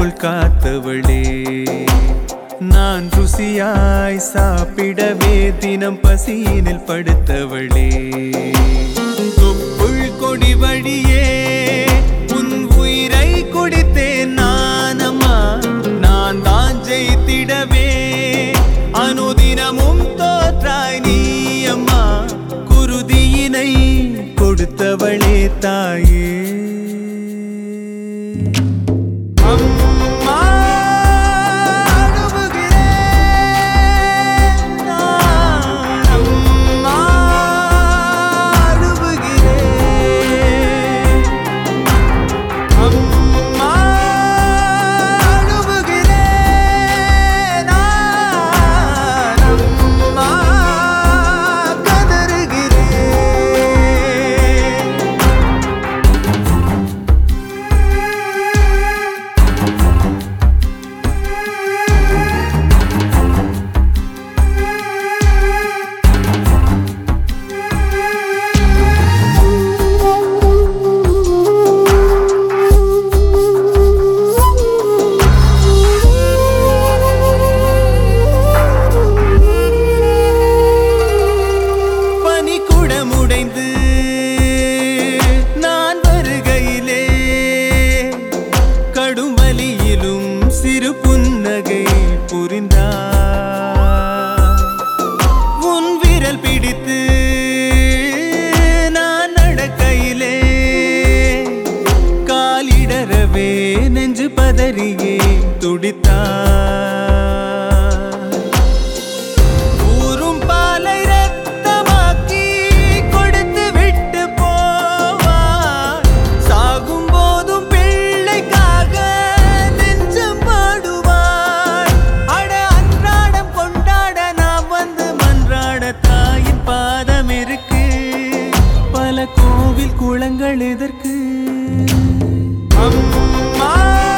கண்ணுக்குள் காத்தவளே நான் ருசியாய் சாப்பிடவே தினம் பசியினில் படுத்தவளே தொப்புள் கொடி வழியே உன் உயிரை குடித்தேன் நானம்மா நான் தான் ஜெயித்திடவே அனுதினமும் தோற்றாய் நீ அம்மா குருதியினை கொடுத்தவளே தாயே அம்மா அழுவுகிறேன் நான் அம்மா அழுவுகிறேன் அம்மா அழுவுகிறேன் நான் அம்மா கதறுகிறேன் பனி குடமுடைந்து நான் வருகையிலே கடும் வலியிலும் சிறு புன்னகை புரிந்தார் உன் விரல் பிடித்து நான் நடக்கையிலே காலிடறவே நெஞ்சு பதறியே துடித்தார் ஊரும் பாலை ரத்தமாக்கி கொடுத்து விட்டு போவார் சாகும் போதும் பிள்ளைக்காக நெஞ்சம் பாடுவார் அட அன்றாடம் கொண்டாட நாம் வந்து மன்றாட தாயின் பாதம் இருக்கு பல கோவில் குளங்கள் எதற்கு அம்மா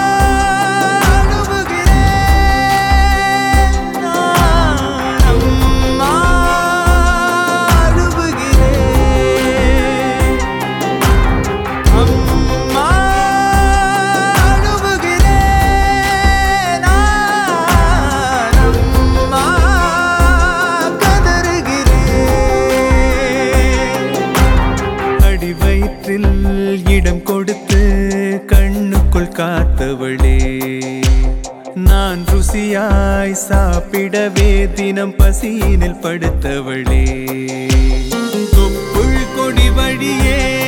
அழுவுகிறேன் நான் அம்மா அழுவுகிறேன் அம்மா அழுவுகிறேன் நான் அம்மா கதறுகிறேன் அடி வயிற்றில் இடம் கொடுத்து கண்ணுக்குள் காத்தவளே நான் ருசியாய் சாப்பிடவே தினம் பசியினில் படுத்தவளே தொப்புள் கொடி வழியே